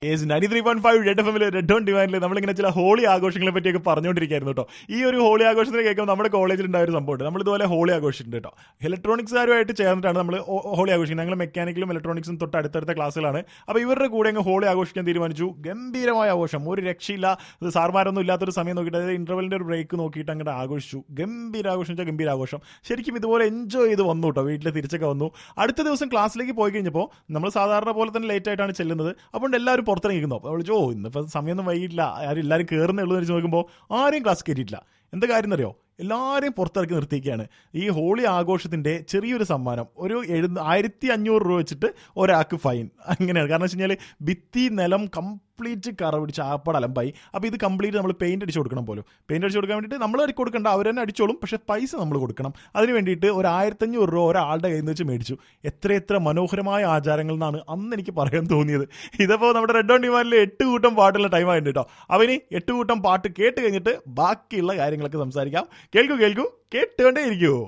ace ninety three point five red F എമ്മിൽ red on ഡിമാൻഡിൽ നമ്മളിങ്ങനെ ചില ഹോളി ആഘോഷങ്ങളെ പറ്റിയൊക്കെ പറഞ്ഞുകൊണ്ടിരിക്കുകയായിരുന്നു കേട്ടോ ഈ ഒരു ഹോളി ആഘോഷത്തിന് കേൾക്കുമ്പോൾ നമ്മുടെ കോളേജിൽ ഉണ്ടായ ഒരു സംഭവമുണ്ട് നമ്മൾ ഇതുപോലെ ഹോളി ആഘോഷിച്ചിട്ടുണ്ട് കേട്ടോ ഇലക്ട്രോണിക്സുകാരുമായിട്ട് ചേർന്നിട്ടാണ് നമ്മൾ ഹോളി ആഘോഷിക്കുന്നത് ഞങ്ങൾ മെക്കാനിക്കലും ഇലക്ട്രോണിക്സും തൊട്ട് അടുത്തടുത്ത ക്ലാസ്സുകളാണ് അപ്പോൾ ഇവരുടെ കൂടെ അങ്ങ് ഹോളി ആഘോഷിക്കാൻ തീരുമാനിച്ചു ഗംഭീരമായ ആഘോഷം ഒരു രക്ഷയില്ല ഇത് സാർമാരൊന്നും ഇല്ലാത്തൊരു സമയം നോക്കിയിട്ട് അതായത് ഇന്റർവെലിൻ്റെ ഒരു ബ്രേക്ക് നോക്കിയിട്ട് അങ്ങോട്ട് ആഘോഷിച്ചു ഗംഭീര ആഘോഷം വെച്ചാൽ ഗംഭീര ആഘോഷം ശരിക്കും ഇതുപോലെ എൻജോയ് ചെയ്ത് വന്നു കേട്ടോ വീട്ടിൽ തിരിച്ചൊക്കെ വന്നു അടുത്ത ദിവസം ക്ലാസ്സിലേക്ക് പോയി കഴിഞ്ഞപ്പോൾ നമ്മൾ സാധാരണ പോലെ തന്നെ ലേറ്റ് ആയിട്ടാണ് ചെല്ലുന്നത് അപ്പോൾ എല്ലാവരും പുറത്തിറങ്ങിക്കുന്നു അപ്പോൾ വിളിച്ചു ഓ ഇന്നിപ്പോൾ സമയമൊന്നും വൈകിട്ടില്ല ആരും എല്ലാവരും കയറുന്നേ ഉള്ളൂ എന്ന് വെച്ച് നോക്കുമ്പോൾ ആരെയും ക്ലാസ് കയറ്റിയിട്ടില്ല എന്താ കാര്യം എന്നറിയോ എല്ലാവരെയും പുറത്തിറക്കി നിർത്തിയിരിക്കുകയാണ് ഈ ഹോളി ആഘോഷത്തിൻ്റെ ചെറിയൊരു സമ്മാനം ഒരു എഴു ആയിരത്തി അഞ്ഞൂറ് രൂപ വെച്ചിട്ട് ഒരാൾക്ക് ഫൈൻ അങ്ങനെയാണ് കാരണം വെച്ച് കഴിഞ്ഞാൽ ഭിത്തി നിലം കംപ്ലീറ്റ് കറ പിടിച്ച് ആപ്പട അലമ്പായി അപ്പോൾ ഇത് കംപ്ലീറ്റ് നമ്മൾ പെയിന്റ് അടിച്ച് കൊടുക്കണം പോലും പെയിന്റ് അടിച്ച് കൊടുക്കാൻ വേണ്ടിയിട്ട് നമ്മൾ അടി കൊടുക്കണ്ട അവർ തന്നെ അടിച്ചോളും പക്ഷേ പൈസ നമ്മൾ കൊടുക്കണം അതിന് വേണ്ടിയിട്ട് ഒരു ആയിരത്തഞ്ഞൂറ് രൂപ ഒരാളുടെ കയ്യിൽ നിന്ന് വെച്ച് മേടിച്ചു എത്ര എത്ര മനോഹരമായ ആചാരങ്ങൾ എന്നാണ് അന്ന് എനിക്ക് പറയാൻ തോന്നിയത് ഇതിപ്പോൾ നമ്മുടെ റെഡ് ഓൺ ഡിമാൻഡിൽ എട്ട് കൂട്ടം പാട്ടുള്ള ടൈം ആയിട്ടുണ്ട് കേട്ടോ അവന് എട്ട് കൂട്ടം പാട്ട് കേട്ട് കഴിഞ്ഞിട്ട് ബാക്കിയുള്ള കാര്യങ്ങളൊക്കെ സംസാരിക്കാം കേൾക്കൂ കേൾക്കൂ കേട്ടുകൊണ്ടേ ഇരിക്കൂ